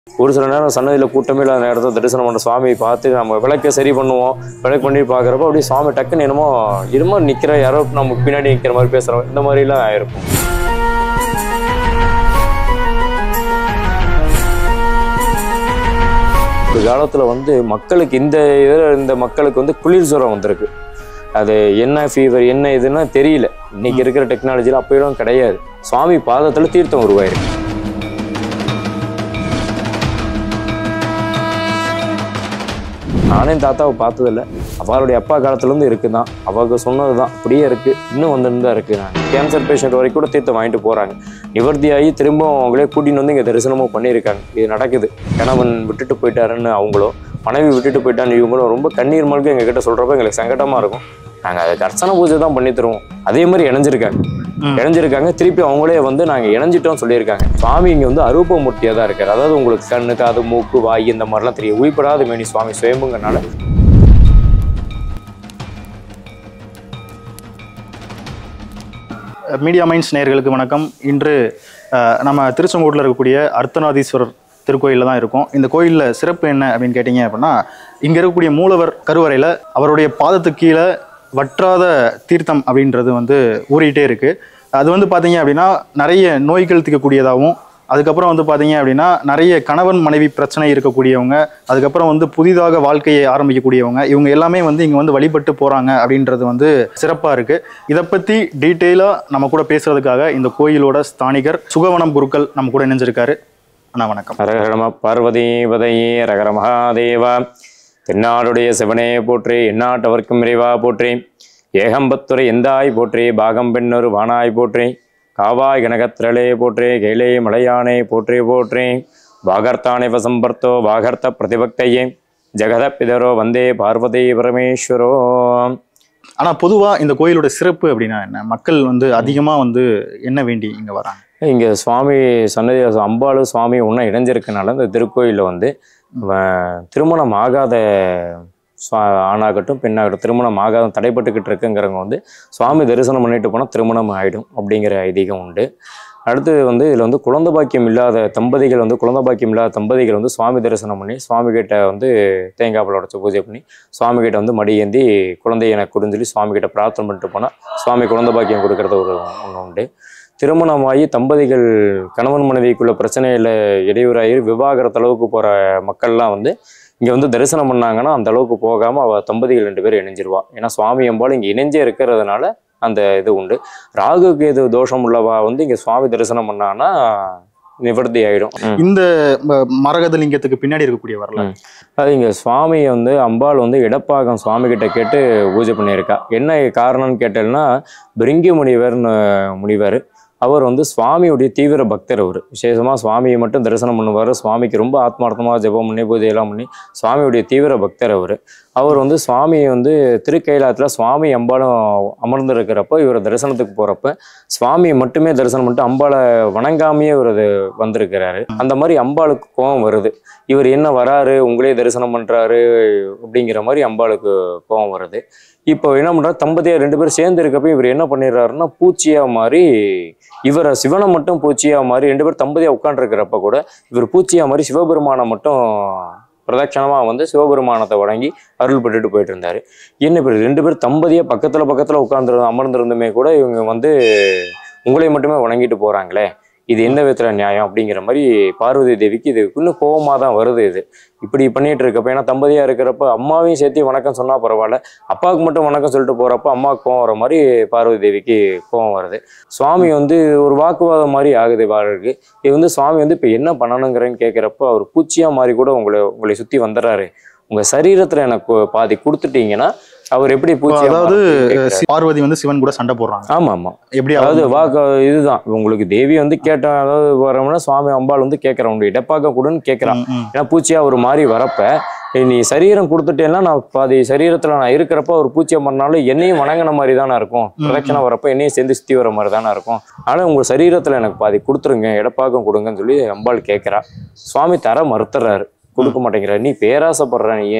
ஒரு சில நேரம் சன்னதியில் கூட்டமே இல்லாத நேரத்தில் தரிசனம் பண்ண சுவாமியை பார்த்து நம்ம விளக்க சரி பண்ணுவோம் விளக்கு பண்ணி பார்க்குறப்போ அப்படியே சுவாமி டக்குன்னு என்னமோ என்னமோ நிற்கிற யாரோ நமக்கு பின்னாடி நிற்கிற மாதிரி பேசுகிறோம் இந்த மாதிரிலாம் ஆயிருக்கும் ஒரு காலத்தில் வந்து மக்களுக்கு இந்த இதில் இந்த மக்களுக்கு வந்து குளிர் ஜுரம் வந்திருக்கு அது என்ன ஃபீவர் என்ன இதுன்னா தெரியல இன்னைக்கு இருக்கிற டெக்னாலஜியில் அப்போயும் கிடையாது சுவாமி பாதத்தில் தீர்த்தம் உருவாயிருக்கு நானே என் தாத்தாவை பார்த்ததில்ல அவருடைய அப்பா காலத்துலேருந்து இருக்குது தான் அவங்க சொன்னது தான் அப்படியே இருக்குது இன்னும் வந்துட்டு தான் இருக்குது நான் கேன்சர் பேஷண்ட் வரைக்கும் கூட தீர்த்தம் வாங்கிட்டு போகிறாங்க நிவர்த்தியாகி திரும்பவும் அவங்களே கூட்டின்னு வந்து இங்கே தரிசனமும் பண்ணியிருக்காங்க இது நடக்குது கணவன் விட்டுட்டு போயிட்டாருன்னு அவங்களும் மனைவி விட்டுட்டு போயிட்டான்னு இவங்களும் ரொம்ப கண்ணீர் மல்க எங்ககிட்ட சொல்கிறப்ப எங்களுக்கு சங்கடமாக இருக்கும் நாங்கள் அதுக்கு அர்ச்சனை பூஜை தான் பண்ணி தருவோம் அதே மாதிரி இணைஞ்சிருக்காங்க ம். இணைஞ்சிருக்காங்க திருப்பி அவங்களே வந்து நாங்கள் இணைஞ்சிட்டோம் சொல்லியிருக்காங்க சுவாமி இங்கே வந்து அரூப மூர்த்தியாக தான் இருக்கார் அதாவது உங்களுக்கு கண்ணு காது மூக்கு வாய் இந்த மாதிரிலாம் தெரியும் உயிப்படாத மேனி சுவாமி சுயம்புங்கனால மீடியா மைன்ஸ் நேயர்களுக்கு வணக்கம் இன்று அஹ், நம்ம திருச்செங்கோட்டில் இருக்கக்கூடிய அர்த்தநாதீஸ்வரர் திருக்கோயிலில் தான் இருக்கோம் இந்த கோயிலில் சிறப்பு என்ன அப்படின்னு கேட்டிங்க அப்படின்னா இங்கே இருக்கக்கூடிய மூலவர் கருவறையில் அவருடைய பாதத்துக்கு கீழே வற்றாத தீர்த்தம் அப்படின்றது வந்து ஊறிட்டே இருக்குது அது வந்து பார்த்தீங்க அப்படின்னா நிறைய நோய்கள் தீர்க்கக்கூடியதாகவும் அதுக்கப்புறம் வந்து பார்த்தீங்க அப்படின்னா நிறைய கணவன் மனைவி பிரச்சனை இருக்கக்கூடியவங்க அதுக்கப்புறம் வந்து புதிதாக வாழ்க்கையை ஆரம்பிக்கக்கூடியவங்க இவங்க எல்லாமே வந்து இங்கே வந்து வழிபட்டு போகிறாங்க அப்படின்றது வந்து சிறப்பாக இருக்குது இதை பற்றி டீட்டெயிலாக நம்ம கூட பேசுறதுக்காக இந்த கோயிலோட ஸ்தானிகர் சுகவனம் குருக்கள் நம்ம கூட இணைஞ்சிருக்காரு அண்ணா வணக்கம் ஹரஹரம பார்வதி பதையே ரகர மகாதேவா தென்னாடுடைய சிவனே போற்றி எந்நாட்டவர்க்கும் இறைவா போற்றி ஏகம்பத்துரை எந்தாய் போற்றி பாகம் பெண்ணொரு வானாய் போற்றி காவாய் கனகத்திரளே போற்றி கேலே மலையானே போற்றி போற்றி வாகர்த்தானே வசம்பர்த்தோ வாகர்த்த பிரதிபக்தையே ஜெகத பிதரோ வந்தே பார்வதி பரமேஸ்வரோ ஆனால் பொதுவாக இந்த கோயிலோட சிறப்பு அப்படின்னா என்ன மக்கள் வந்து அதிகமாக வந்து என்ன வேண்டி இங்கே வராங்க இங்கே சுவாமி சன்னதி அம்பாளும் சுவாமி ஒன்றா இணைஞ்சிருக்கனால இந்த திருக்கோயிலில் வந்து வ- திருமணம் ஆகாத சுவா- ஆணாகட்டும் பெண்ணாகட்டும் திருமணம் ஆகாத தடைப்பட்டுக்கிட்டு இருக்குங்கிறவங்க வந்து சுவாமி தரிசனம் பண்ணிட்டு போனால் திருமணம் ஆகிடும் அப்படிங்கிற ஐதீகம் உண்டு அடுத்தது வந்து இதில் வந்து குழந்தை பாக்கியம் இல்லாத தம்பதிகள் வந்து குழந்தை பாக்கியம் இல்லாத தம்பதிகள் வந்து சுவாமி தரிசனம் பண்ணி சுவாமி கிட்ட வந்து தேங்காய் பழம் உடைச்சு பூஜை பண்ணி சுவாமி கிட்ட வந்து மடி ஏந்தி குழந்தைய எனக்கு கொடுன்னு சொல்லி சுவாமி கிட்ட பிரார்த்தனை பண்ணிட்டு போனால் சுவாமி குழந்தை பாக்கியம் கொடுக்கறது ஒரு ஒன்று உண்டு திருமணமாகி தம்பதிகள் கணவன் மனைவிக்குள்ள பிரச்சனையில் இடையூறாகி விவாகரத்து அளவுக்கு போகிற மக்கள்லாம் வந்து இங்கே வந்து தரிசனம் பண்ணாங்கன்னா அந்த அளவுக்கு போகாமல் அவள் தம்பதிகள் ரெண்டு பேரும் இணைஞ்சிருவா ஏன்னா சுவாமி அம்பாள் இங்கே இணைஞ்சே இருக்கிறதுனால அந்த இது உண்டு ராகு கேது தோஷம் உள்ளவா வந்து இங்கே சுவாமி தரிசனம் பண்ணான்னா நிவர்த்தி ஆகிடும் இந்த ம- மரகத லிங்கத்துக்கு பின்னாடி இருக்கக்கூடிய வரலாறு அது இங்கே சுவாமி வந்து அம்பாள் வந்து இடப்பாகம் சுவாமி கிட்ட கேட்டு பூஜை பண்ணியிருக்கா என்ன காரணம்னு கேட்டேன்னா பிரிங்கி முனிவர்னு முனிவர் அவர் வந்து சுவாமியுடைய தீவிர பக்தர் அவர் விசேஷமாக சுவாமியை மட்டும் தரிசனம் பண்ணுவார் சுவாமிக்கு ரொம்ப ஆத்மார்த்தமாக ஜெபம் பண்ணி பூஜையெல்லாம் பண்ணி சுவாமியுடைய தீவிர பக்தர் அவர் அவர் வந்து சுவாமியை வந்து திருக்கைலாத்தில் சுவாமி அம்பாளும் அமர்ந்திருக்கிறப்போ இவர் தரிசனத்துக்கு போகிறப்ப சுவாமியை மட்டுமே தரிசனம் பண்ணிட்டு அம்பாளை வணங்காமையே இவர் அது வந்திருக்கிறாரு அந்த மாதிரி அம்பாளுக்கு கோபம் வருது இவர் என்ன வராரு உங்களே தரிசனம் பண்றாரு அப்படிங்கிற மாதிரி அம்பாளுக்கு கோபம் வருது இப்போ என்ன பண்றாரு தம்பதியார் ரெண்டு பேரும் சேர்ந்து இருக்கப்ப இவர் என்ன பண்ணிடுறாருன்னா பூச்சியா மாறி இவரை சிவனை மட்டும் பூச்சியா மாறி ரெண்டு பேரும் தம்பதியா உட்காந்துருக்கிறப்ப கூட இவர் பூச்சியா மாறி சிவபெருமானை மட்டும் பிரதட்சணமா வந்து சிவபெருமானத்தை வணங்கி அருள் பெற்றுட்டு போயிட்டு இருந்தாரு என்ன இப்ப ரெண்டு பேரும் தம்பதியா பக்கத்துல பக்கத்துல உட்கார்ந்து அமர்ந்திருந்துமே கூட இவங்க வந்து உங்களை மட்டுமே வணங்கிட்டு போறாங்களே இது எந்த விதத்துல நியாயம் அப்படிங்கிற மாதிரி பார்வதி தேவிக்கு இது இன்னும் கோவமா தான் வருது இது இப்படி பண்ணிட்டு இருக்கப்ப ஏன்னா தம்பதியா இருக்கிறப்ப அம்மாவையும் சேர்த்து வணக்கம் சொன்னா பரவாயில்ல அப்பாவுக்கு மட்டும் வணக்கம் சொல்லிட்டு போறப்ப அம்மாவுக்கு கோவம் வர மாதிரி பார்வதி தேவிக்கு கோவம் வருது சுவாமி வந்து ஒரு வாக்குவாதம் மாதிரி ஆகுது வாழ்க்கை இது வந்து சுவாமி வந்து இப்போ என்ன பண்ணணுங்கிறேன்னு கேட்குறப்ப அவர் பூச்சியா மாதிரி கூட உங்களை உங்களை சுத்தி வந்துடுறாரு உங்க சரீரத்துல எனக்கு பாதி கொடுத்துட்டீங்கன்னா அவர் எப்படி பூச்சியா அதாவது மாறுறதுன்னு கேட்கிறாரு. பார்வதி வந்து சிவன் கூட சண்டை போடுறாங்க ஆமா ஆமா எப்படி அதாவது வாக்கு இதுதான் உங்களுக்கு தேவி வந்து கேட்ட அதாவது வரோம்னா சுவாமி அம்பாள் வந்து கேட்கறேன் உங்க இடப்பாக்க கூடன்னு கேட்கறான் ம், ம். ஏன்னா பூச்சியா ஒரு மாதிரி வரப்ப "ஏய், நீ சரீரம் கொடுத்துட்டேன்னா நான் பாதி சரீரத்துல நான் இருக்கிறப்ப ஒரு பூச்சியை பண்ணாலும் என்னையும் வணங்கின மாதிரி தானே இருக்கும் ம். பிரதட்சணை வரப்ப என்னையும் சேர்ந்து சுத்தி வர மாதிரி தானே இருக்கும் ஆனா உங்க சரீரத்துல எனக்கு பாதி கொடுத்துருங்க இடப்பாக்கம் கொடுங்கன்னு சொல்லி அம்பாள் கேட்கறா சுவாமி தர மறுத்துறாரு கொடுக்க மாட்டேங்கிறாரு நீ பேராசைப்படுற நீ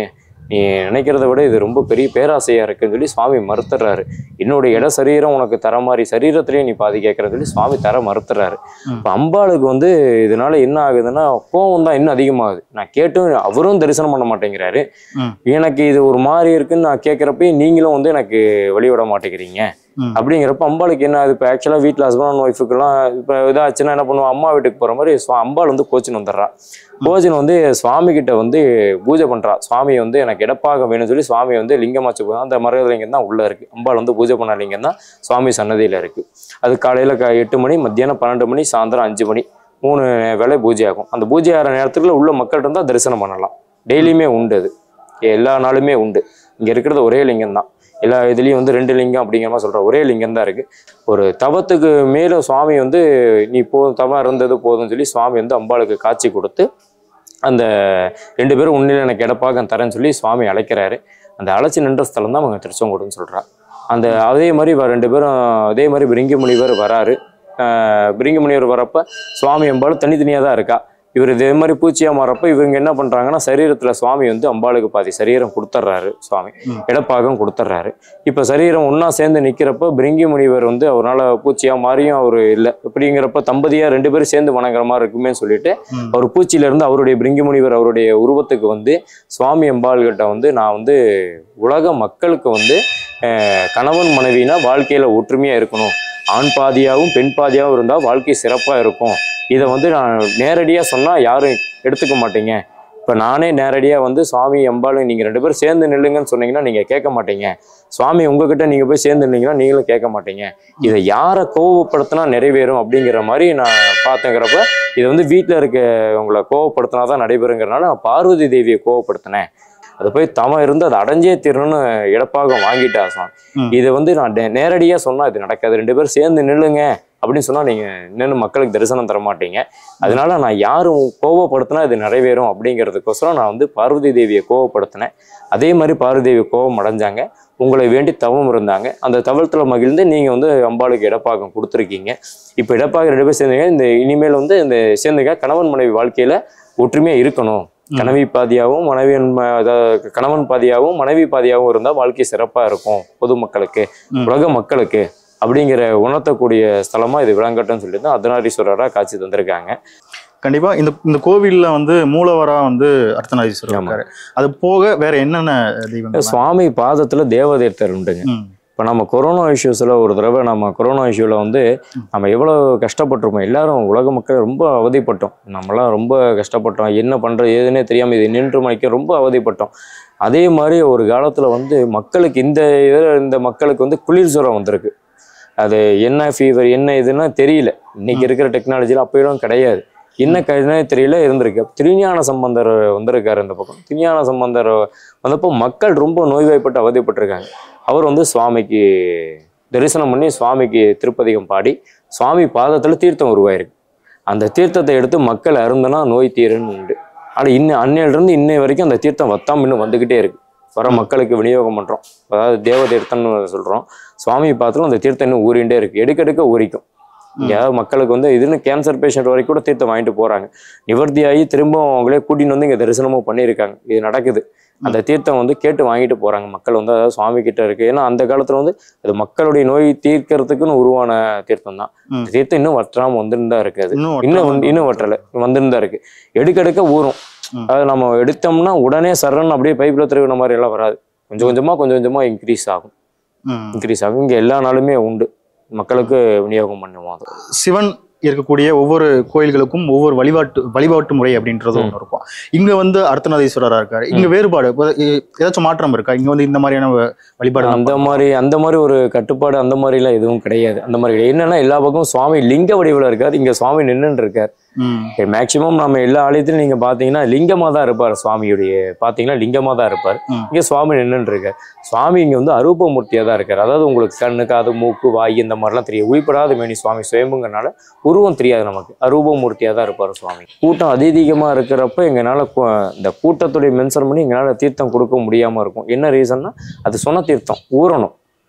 நீ நினைக்கிறத விட இது ரொம்ப பெரிய பேராசையாக இருக்குன்னு சொல்லி சுவாமி மறுத்துறாரு என்னுடைய இட சரீரம் உனக்கு தர மாதிரி சரீரத்திலேயே நீ பாதி கேட்கறன்னு சொல்லி சுவாமி தர மறுத்துறாரு ம். இப்போ அம்பாளுக்கு வந்து இதனால என்ன ஆகுதுன்னா கோவம் தான் இன்னும் அதிகமாகுது நான் கேட்டும் அவரும் தரிசனம் பண்ண மாட்டேங்கிறாரு ம். எனக்கு இது ஒரு மாதிரி இருக்குன்னு நான் கேட்குறப்ப நீங்களும் வந்து எனக்கு வழிவிட மாட்டேங்கிறீங்க ம். அப்படிங்கிறப்ப அம்பாளுக்கு என்ன ஆகுது இப்போ ஆக்சுவலாக வீட்டில் ஹஸ்பண்ட் அண்ட் ஒய்ஃபுக்கெல்லாம் இப்போ இதாச்சுன்னா என்ன பண்ணுவோம் அம்மா வீட்டுக்கு போகிற மாதிரி சுவா- அம்பாள் வந்து கோச்சின் வந்துடுறா கோச்சின் வந்து சுவாமி கிட்ட வந்து பூஜை பண்ணுறா சுவாமி வந்து எனக்கு இடப்பாக வேணும்னு சொல்லி சுவாமி வந்து லிங்கமாச்சு போதும் அந்த மரகத லிங்கம் தான் உள்ளே இருக்குது அம்பாள் வந்து பூஜை பண்ண லிங்கம் தான் சுவாமி சன்னதியில் இருக்குது அது காலையில் க எட்டு மணி மத்தியானம் பன்னெண்டு மணி சாயந்தரம் அஞ்சு மணி மூணு வேளை பூஜை ஆகும் அந்த பூஜை ஆகிற நேரத்துக்குள்ள உள்ள மக்கள்கிட்ட இருந்தால் தரிசனம் பண்ணலாம் டெய்லியுமே உண்டு அது எல்லா நாளுமே உண்டு இங்கே இருக்கிறது ஒரே லிங்கம் தான் எல்லா இதுலேயும் வந்து ரெண்டு லிங்கம் அப்படிங்கிற மாதிரி சொல்கிற ஒரே லிங்கம் தான் இருக்குது ஒரு தவத்துக்கு மேலே சுவாமி வந்து நீ போ தவம் இருந்தது போதும்னு சொல்லி சுவாமி வந்து அம்பாளுக்கு காட்சி கொடுத்து அந்த ரெண்டு பேரும் உன்னில் எனக்கு இடப்பாக தரேன்னு சொல்லி சுவாமி அழைக்கிறாரு அந்த அழைச்சி நின்ற ஸ்தலம் தான் அவங்க திருச்செங்கோடுன்னு சொல்கிறா அந்த அதே மாதிரி இவ ரெண்டு பேரும் அதே மாதிரி பிரிங்கி முனிவர் வராரு ஆஹ் பிரிங்கி முனிவர் வரப்ப சுவாமி அம்பாள் தனித்தனியாக தான் இருக்கா இவர் இதே மாதிரி பூச்சியாக மாறப்ப இவங்க என்ன பண்ணுறாங்கன்னா சரீரத்தில் சுவாமி வந்து அம்பாளுக்கு பாதி சரீரம் கொடுத்துட்றாரு சுவாமி ம். இடப்பாகம் கொடுத்துட்றாரு இப்போ சரீரம் ஒன்றா சேர்ந்து நிற்கிறப்ப பிரிங்கி முனிவர் வந்து அவரால் பூச்சியாக மாறியும் அவர் இல்லை இப்படிங்கிறப்ப தம்பதியாக ரெண்டு பேரும் சேர்ந்து வணங்குற மாதிரி இருக்குமே சொல்லிட்டு ம். அவர் பூச்சியிலேருந்து அவருடைய பிரிங்கி முனிவர் அவருடைய உருவத்துக்கு வந்து சுவாமி அம்பாள்கிட்ட வந்து நான் வந்து உலக மக்களுக்கு வந்து அஹ், கணவன் மனைவினா வாழ்க்கையில் ஒற்றுமையாக இருக்கணும் ஆண் பாதியாகவும் பெண் பாதியாகவும் இருந்தால் வாழ்க்கை சிறப்பாக இருக்கும் இதை வந்து நான் நேரடியாக சொன்னால் யாரும் எடுத்துக்க மாட்டீங்க இப்போ நானே நேரடியாக வந்து சுவாமி அம்பாளும் நீங்கள் ரெண்டு பேரும் சேர்ந்து நில்லுங்கன்னு சொன்னீங்கன்னா நீங்கள் கேட்க மாட்டீங்க சுவாமி உங்ககிட்ட நீங்கள் போய் சேர்ந்து நின்னீங்கன்னா நீங்களும் கேட்க மாட்டீங்க இதை யாரை கோவப்படுத்தினா நிறைவேறும் அப்படிங்கிற மாதிரி நான் பார்த்தேங்கிறப்ப இது வந்து வீட்டில் இருக்கவங்களை கோவப்படுத்தினா தான் நடைபெறுங்கிறனால நான் பார்வதி தேவியை கோவப்படுத்தினேன் அது போய் தவம் இருந்து அதை அடைஞ்சே தீரணும்னு இடப்பாகம் வாங்கிட்டா சுவாமி ம். இதை வந்து நான் நேரடியாக சொன்னால் இது நடக்காது ரெண்டு பேரும் சேர்ந்து நில்லுங்க அப்படின்னு சொன்னால் நீங்கள் நின்று மக்களுக்கு தரிசனம் தர மாட்டீங்க அதனால நான் யாரும் கோவப்படுத்தினா இது நிறைவேறும் அப்படிங்கிறதுக்கோசரம் நான் வந்து பார்வதி தேவியை கோவப்படுத்தினேன் அதே மாதிரி பார்வதி தேவி கோவம் அடைஞ்சாங்க உங்களை வேண்டி தவம் இருந்தாங்க அந்த தவத்தில் மகிழ்ந்து நீங்கள் வந்து அம்பாளுக்கு இடப்பாகம் கொடுத்துருக்கீங்க இப்போ இடப்பாக ரெண்டு பேர் சேர்ந்துங்க இந்த இனிமேல் வந்து இந்த சேர்ந்துங்க கணவன் மனைவி வாழ்க்கையில் ஒற்றுமையாக இருக்கணும் ம். கணவி பாதியாகவும் மனைவியன் ம- அதாவது கணவன் பாதியாகவும் மனைவி பாதியாகவும் இருந்தால் வாழ்க்கை சிறப்பாக இருக்கும் பொதுமக்களுக்கு ம். உலக மக்களுக்கு அப்படிங்கிற உணர்த்தக்கூடிய ஸ்தலமா இது விளங்கட்டும்னு சொல்லி தான் அர்த்தநாரீஸ்வரராக காட்சி தந்திருக்காங்க கண்டிப்பா இந்த இந்த கோவில்ல வந்து மூலவரா வந்து அர்த்தநாதீஸ்வரர் ஆமா. இருக்காரு அது போக வேற என்னென்ன தெய்வங்கள் சுவாமி பாதத்துல தேவதீர்த்தர் உண்டுங்க ம். இப்போ நம்ம கொரோனா இஷ்யூஸில் ஒரு தடவை நம்ம கொரோனா இஷ்யூவில் வந்து நம்ம எவ்வளோ கஷ்டப்பட்டிருப்போம் எல்லாரும் உலக மக்கள் ரொம்ப அவதிப்பட்டோம் நம்மலாம் ரொம்ப கஷ்டப்பட்டோம் என்ன பண்ணுறது ஏதுன்னே தெரியாமல் இது நின்று மணிக்க ரொம்ப அவதிப்பட்டோம் அதே மாதிரி ஒரு காலத்தில் வந்து மக்களுக்கு இந்த இதில் இந்த மக்களுக்கு வந்து குளிர் ஜுரம் வந்திருக்கு அது என்ன ஃபீவர் என்ன இதுன்னா தெரியல இன்னைக்கு இருக்கிற டெக்னாலஜியில் அப்பயும் கிடையாது என்ன கருனே தெரியல இருந்திருக்கு திருஞான சம்பந்தர் வந்திருக்காரு இந்த பக்கம் திருஞான சம்பந்தர் வந்தப்போ மக்கள் ரொம்ப நோய்வாய்ப்பட்டு அவதிப்பட்டிருக்காங்க அவர் வந்து சுவாமிக்கு தரிசனம் பண்ணி சுவாமிக்கு திருப்பதிகம் பாடி சுவாமி பாதத்தில் தீர்த்தம் உருவாயிருக்கு அந்த தீர்த்தத்தை எடுத்து மக்கள் அருந்தனா நோய் தீருன்னு உண்டு ஆனால் இன்னும் அன்னையிலிருந்து இன்னை வரைக்கும் அந்த தீர்த்தம் வத்தாம இன்னும் வந்துக்கிட்டே இருக்கு வர மக்களுக்கு விநியோகம் பண்ணுறோம் அதாவது தேவ தீர்த்தம்னு சொல்கிறோம் சுவாமி பாத்திரம் அந்த தீர்த்தம் இன்னும் ஊறிண்டே இருக்கு எடுக்க எடுக்க ஊறிக்கும் யாராவது மக்களுக்கு வந்து இதுன்னு கேன்சர் பேஷண்ட் வரைக்கும் கூட தீர்த்தம் வாங்கிட்டு போகிறாங்க நிவர்த்தியாகி திரும்ப அவங்களே கூட்டின்னு வந்து இங்கே தரிசனமும் பண்ணியிருக்காங்க இது நடக்குது அந்த தீர்த்தம் வந்து கேட்டு வாங்கிட்டு போகிறாங்க மக்கள் வந்து அதாவது சுவாமி கிட்ட இருக்கு ஏன்னா அந்த காலத்தில் வந்து அது மக்களுடைய நோய் தீர்க்கறதுக்குன்னு உருவான தீர்த்தம் தான் ம். இந்த தீர்த்தம் இன்னும் வற்றாமல் வந்துன்னு தான் இருக்கு அது இன்னும் இன்னும் வற்றாம வந்து- இன்னும் வற்றலை வந்துன்னு தான் இருக்கு எடுக்க எடுக்க ஊறும் ம். அதாவது நம்ம எடுத்தோம்னா உடனே சரன்னு அப்படியே பைப்பில் திருவின மாதிரி எல்லாம் வராது கொஞ்சம் கொஞ்சமாக கொஞ்சம் கொஞ்சமாக இன்க்ரீஸ் ஆகும் ம். இன்க்ரீஸ் ஆகும் இங்கே எல்லா நாளுமே உண்டு மக்களுக்கு விநியோகம் பண்ணுவோம் அது சிவன் இருக்கக்கூடிய ஒவ்வொரு கோயில்களுக்கும் ஒவ்வொரு வழிபாட்டு வழிபாட்டு முறை அப்படின்றது ம். ஒன்று இருக்கும் இங்க வந்து அர்த்தநாதீஸ்வரரா இருக்காரு இங்க வேறுபாடு இப்ப ஏ- ஏதாச்சும் மாற்றம் இருக்கா இங்க வந்து இந்த மாதிரியான வ- வழிபாடு அந்த மாதிரி அந்த மாதிரி ஒரு கட்டுப்பாடு அந்த மாதிரிலாம் எதுவும் கிடையாது அந்த மாதிரி கிடையாது. என்னன்னா எல்லா பக்கமும் சுவாமி லிங்க வடிவில் இருக்கார் இங்கே சுவாமி நின்றுட்டு இருக்கார் மேக்சிமம் நம்ம எல்லா ஆலயத்திலும் நீங்க பாத்தீங்கன்னா லிங்கமா தான் இருப்பார் சுவாமியுடைய பாத்தீங்கன்னா லிங்கமா தான் இருப்பார் ம். இங்க சுவாமி நின்றுட்டு இருக்கார் சுவாமி இங்க வந்து அரூப மூர்த்தியா தான் இருக்கார் அதாவது உங்களுக்கு கண்ணு காது மூக்கு வாய் இந்த மாதிரிலாம் தெரியும் உயிப்படாத மேனி சுவாமி சுயம்புங்கனால உருவம் தெரியாது நமக்கு அரூப மூர்த்தியா தான் இருப்பார் சுவாமி கூட்டம் அதிகமா இருக்கிறப்ப எங்களால கு- இந்த கூட்டத்துடைய மென்ஷன் பண்ணி எங்களால தீர்த்தம் கொடுக்க முடியாம இருக்கும் என்ன ரீசன்னா அது சொன்ன தீர்த்தம் ஊறணும்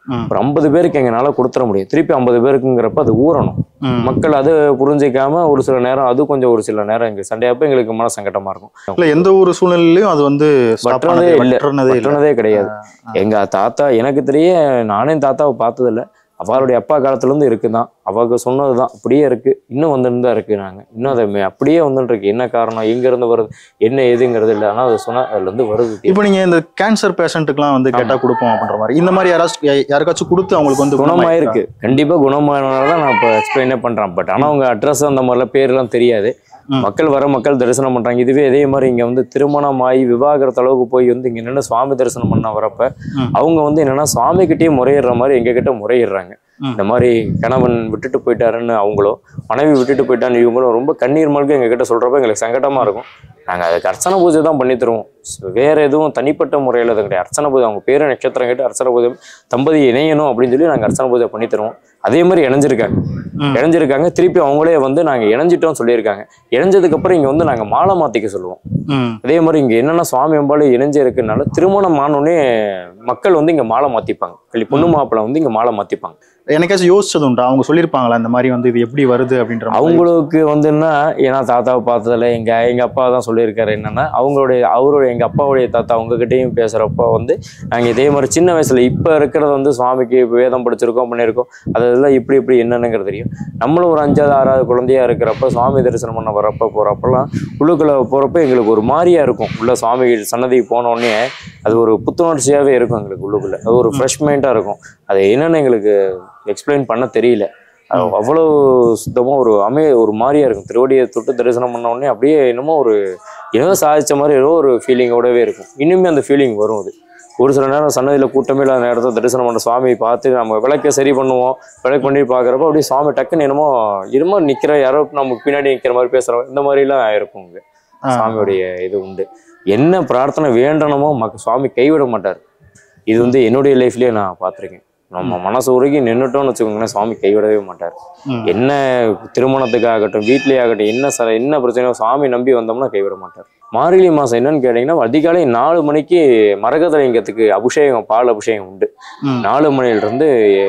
ம். ஒரு ஐம்பது பேருக்கு எங்களால் கொடுத்துட முடியும் திருப்பி ஐம்பது பேருக்குங்கிறப்ப அது ஊறணும் ம். மக்கள் அது புரிஞ்சிக்காம ஒரு சில நேரம் அது கொஞ்சம் ஒரு சில நேரம் எங்களுக்கு சண்டையப்ப எங்களுக்கு மன சங்கடமா இருக்கும் இல்ல எந்த ஒரு சூழ்நிலையிலும் அது வந்து stop வற்றனதே ஆனதே இல்ல. வற்றனதே இல்ல பற்றினதே கிடையாது எங்க தாத்தா எனக்கு தெரிய நானே தாத்தாவை பார்த்ததில்ல அவருடைய அப்பா காலத்துல இருந்து இருக்குதான் அவங்க சொன்னதுதான் அப்படியே இருக்கு இன்னும் வந்துட்டு தான் இருக்கு நாங்க இன்னும் அதை மே- அப்படியே வந்துட்டு இருக்கு என்ன காரணம் எங்க இருந்து வருது என்ன ஏதுங்கிறது இல்லை ஆனா அதை சொன்னா அதுல இருந்து வருது இப்போ நீங்க இந்த கேன்சர் பேஷண்ட்டுக்குலாம் வந்து கேட்டா கொடுப்போம் அப்படின்ற மாதிரி இந்த மாதிரி யாராச்சும் யா- யாருக்காச்சும் கொடுத்து அவங்களுக்கு வந்து குணமாயிருக்கு கண்டிப்பா குணமானனால தான் நான் இப்போ எக்ஸ்பிளைனே பண்றேன் பட் ஆனா அவங்க அட்ரஸ் அந்த மாதிரிலாம் பேர்லாம் தெரியாது ம். மக்கள் வர மக்கள் தரிசனம் பண்றாங்க இதுவே இதே மாதிரி இங்க வந்து திருமணம் ஆகி விவாகரத்து அளவுக்கு போய் வந்து இங்க நின்று சுவாமி தரிசனம் பண்ண வரப்ப ம். அவங்க வந்து என்னன்னா சுவாமி கிட்டயே முறையிடுற மாதிரி எங்க கிட்ட முறையிடுறாங்க ம். இந்த மாதிரி கணவன் விட்டுட்டு போயிட்டாருன்னு அவங்களோ மனைவி விட்டுட்டு போயிட்டான்னு இவங்களும் ரொம்ப கண்ணீர் மல்க எங்க கிட்ட சொல்றப்ப எங்களுக்கு சங்கடமா இருக்கும் நாங்க அதுக்கு அர்ச்சனை பூஜை தான் பண்ணி தருவோம் வேற எதுவும் தனிப்பட்ட முறையில் அது கிடையாது அர்ச்சனை பூஜை அவங்க பேரு நட்சத்திரம் கேட்டு அர்ச்சனை பூஜை தம்பதி இணையணும் அப்படின்னு சொல்லி நாங்கள் அர்ச்சனை பூஜை பண்ணி தருவோம் அதே மாதிரி இணைஞ்சிருக்காங்க ம். இணைஞ்சிருக்காங்க திருப்பி அவங்களே வந்து நாங்கள் இணைஞ்சிட்டோம் சொல்லியிருக்காங்க இணைஞ்சதுக்கு அப்புறம் இங்கே வந்து நாங்கள் மாலை மாற்றிக்க சொல்லுவோம் ம். அதே மாதிரி இங்கே என்னென்ன சுவாமி அம்பாள் இணைஞ்சு இருக்குனால திருமணம் ஆனோடனே மக்கள் வந்து இங்கே மாலை மாற்றிப்பாங்க கள்ளி பொண்ணு மாப்பிள்ளை வந்து இங்கே மாலை மாற்றிப்பாங்க என்னைக்காச்சும் யோசிச்சது உண்டா அவங்க சொல்லியிருப்பாங்களா இந்த மாதிரி வந்து இது எப்படி வருது அப்படின்ற மாதிரி அவங்களுக்கு வந்துன்னா ஏன்னா தாத்தாவை பார்த்ததில்ல எங்க எங்க அப்பா தான் சொல்லியிருக்காரு என்னன்னா அவங்களுடைய அவருடைய எங்க அப்பாவுடைய தாத்தா உங்ககிட்டயும் பேசுறப்ப வந்து நாங்க இதே மாதிரி சின்ன வயசுல இப்ப இருக்கிறது வந்து சுவாமிக்கு வேதம் படிச்சிருக்கோம் பண்ணியிருக்கோம் அதெல்லாம் இப்படி இப்படி என்னன்னுங்கிறது தெரியும் நம்மளும் ஒரு அஞ்சாவது ஆறாவது குழந்தையா இருக்கிறப்ப சுவாமி தரிசனம் பண்ண வரப்ப போறப்பெல்லாம் உள்ளுக்குள்ள போறப்ப எங்களுக்கு ஒரு மாதிரியா இருக்கும் உள்ள சுவாமி சன்னதிக்கு போன உடனே அது ஒரு புத்துணர்ச்சியாவே இருக்கும் எங்களுக்கு உள்ளுக்குள்ள அது ஒரு ஃப்ரெஷ் மைண்டா இருக்கும் அது என்னன்னு எங்களுக்கு எக்ஸ்பிளைன் பண்ண தெரியல அது அவ்வளோ சுத்தமாக ஒரு அமைய ஒரு மாதிரியா இருக்கும் திருவடியை தொட்டு தரிசனம் பண்ண உடனே அப்படியே என்னமோ ஒரு ஏதோ சாதிச்ச மாதிரி ஏதோ ஒரு ஃபீலிங்கோடவே இருக்கும் இன்னுமே அந்த ஃபீலிங் வரும் அது ஒரு சில நேரம் சன்னதியில் கூட்டமே இல்லாத நேரத்தில் தரிசனம் பண்ண சுவாமி பார்த்து நம்ம விளக்கை சரி பண்ணுவோம் விளக்கு பண்ணி பார்க்குறப்ப அப்படியே சுவாமி டக்குன்னு என்னமோ என்னமோ நிற்கிற யாரோ நமக்கு பின்னாடி நிற்கிற மாதிரி பேசுகிறோம் இந்த மாதிரிலாம் இருக்கும் இங்க ஆ. சுவாமியுடைய இது உண்டு என்ன பிரார்த்தனை வேண்டணுமோ மக்க சுவாமி கைவிட மாட்டார் இது வந்து என்னுடைய லைஃப்லயே நான் பார்த்துருக்கேன் நம்ம மனசு உருகி நின்றுட்டோம்னு வச்சுக்கோங்களேன் சுவாமி கைவிடவே மாட்டார் ம். என்ன திருமணத்துக்காகட்டும் வீட்லயே ஆகட்டும் என்ன ச என்ன பிரச்சனையோ சாமி நம்பி வந்தோம்னா கைவிட மாட்டார் மார்கழி மாதம் என்னன்னு கேட்டிங்கன்னா அதிகாலை நாலு மணிக்கு மரகதலிங்கத்துக்கு அபிஷேகம் பால் அபிஷேகம் உண்டு ம். நாலு மணிலிருந்து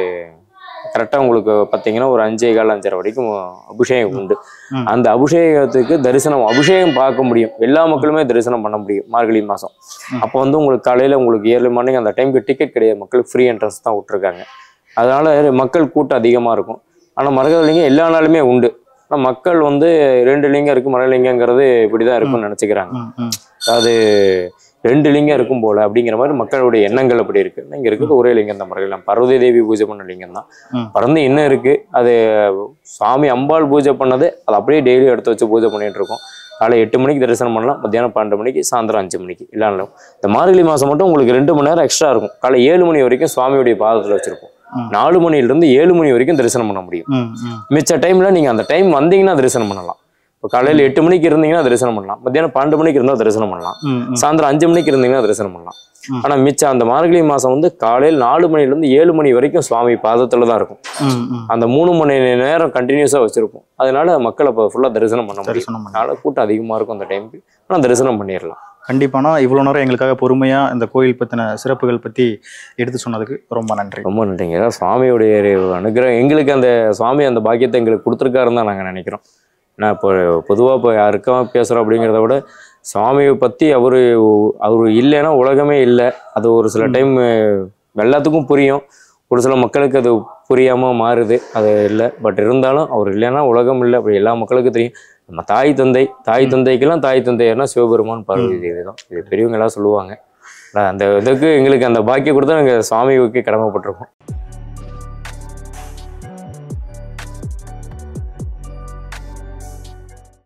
கரெக்டாக உங்களுக்கு பார்த்தீங்கன்னா ஒரு அஞ்சே கால் அஞ்சரை வரைக்கும் அபிஷேகம் உண்டு ம். அந்த அபிஷேகத்துக்கு தரிசனம் அபிஷேகம் பார்க்க முடியும் எல்லா மக்களுமே தரிசனம் பண்ண முடியும் மார்கழி மாதம் ம். அப்போ வந்து உங்களுக்கு காலையில் உங்களுக்கு ஏழு மணிக்கு அந்த டைமுக்கு டிக்கெட் கிடையாது மக்களுக்கு ஃப்ரீ என்ட்ரன்ஸ் தான் விட்டுருக்காங்க அதனால மக்கள் கூட்டம் அதிகமாக இருக்கும் ஆனால் மரகதலிங்கம் எல்லா நாளுமே உண்டு ஆனால் மக்கள் வந்து ரெண்டு லிங்கம் இருக்கு மரலிங்கங்கிறது இப்படி தான் இருக்கும்னு நினச்சிக்கிறாங்க ம், ம். அது ரெண்டு லிங்கம் இருக்கும் போல அப்படிங்கிற மாதிரி மக்களுடைய எண்ணங்கள் அப்படி இருக்கு இங்க இருக்கிறது ஒரே லிங்கம் தான் மரகதம் பார்வதி தேவி பூஜை பண்ண லிங்கம் தான் ம். பறந்து இன்னும் இருக்கு அது சாமி அம்பாள் பூஜை பண்ணது அது அப்படியே டெய்லி எடுத்து வச்சு பூஜை பண்ணிட்டு இருக்கோம் காலை எட்டு மணிக்கு தரிசனம் பண்ணலாம் மத்தியானம் பன்னெண்டு மணிக்கு சாயந்தரம் அஞ்சு மணிக்கு இல்லாமலும் இந்த மார்கழி மாசம் மட்டும் உங்களுக்கு ரெண்டு மணி நேரம் எக்ஸ்ட்ரா இருக்கும் காலை ஏழு மணி வரைக்கும் சுவாமியுடைய பாதத்துல வச்சிருப்போம் ம். நாலு மணில இருந்து ஏழு மணி வரைக்கும் தரிசனம் பண்ண முடியும் ம், ம். மிச்ச டைம்ல நீங்க அந்த டைம் வந்தீங்கன்னா தரிசனம் பண்ணலாம் இப்போ காலையில எட்டு மணிக்கு இருந்தீங்கன்னா தரிசனம் பண்ணலாம் மத்தியானம் பன்னெண்டு மணிக்கு இருந்தால் தரிசனம் பண்ணலாம் ம், ம். சாயந்தரம் அஞ்சு மணிக்கு இருந்தீங்கன்னா தரிசனம் பண்ணலாம் ம். ஆனா மிச்சம் அந்த மார்கழி மாசம் வந்து காலையில் நாலு மணில இருந்து ஏழு மணி வரைக்கும் சுவாமி பாதத்துல தான் இருக்கும் ம், ம். அந்த மூணு மணி நேரம் கண்டினியூஸா வச்சிருப்போம் அதனால மக்கள் அப்போ ஃபுல்லா தரிசனம் பண்ண முடியும் தரிசனம் பண்ணி. அதனால கூட்டம் அதிகமா இருக்கும் அந்த டைமுக்கு ஆனா தரிசனம் பண்ணிடலாம் கண்டிப்பானா இவ்வளவு நேரம் எங்களுக்காக பொறுமையா இந்த கோயில் பத்தின சிறப்புகள் பத்தி எடுத்து சொன்னதுக்கு ரொம்ப நன்றி ரொம்ப நன்றிங்க ஏதாவது சுவாமியுடைய அனுகிரகம் எங்களுக்கு அந்த சுவாமி அந்த பாக்கியத்தை எங்களுக்கு கொடுத்துருக்காருன்னு தான் நாங்கள் நினைக்கிறோம் நான் இப்போ பொதுவாக இப்போ யாருக்கும் பேசுகிறோம் அப்படிங்கிறத விட சுவாமியை பற்றி அவர் அவர் இல்லைன்னா உலகமே இல்லை அது ஒரு சில ம். டைம் எல்லாத்துக்கும் புரியும் ஒரு சில மக்களுக்கு அது புரியாமல் மாறுது அது இல்லை பட் இருந்தாலும் அவர் இல்லைன்னா உலகம் இல்லை அப்படி எல்லா மக்களுக்கும் தெரியும் நம்ம தாய் தந்தை தாய் தந்தைக்கெல்லாம் தாய் தந்தையர்னா சிவபெருமான் பார்வதி தேவி தான் இது பெரியவங்க எல்லாம் சொல்லுவாங்க ஆனா, அந்த இதுக்கு எங்களுக்கு அந்த பாக்கியம் கொடுத்தா நாங்கள் சுவாமிக்கு கடமைப்பட்டிருக்கோம்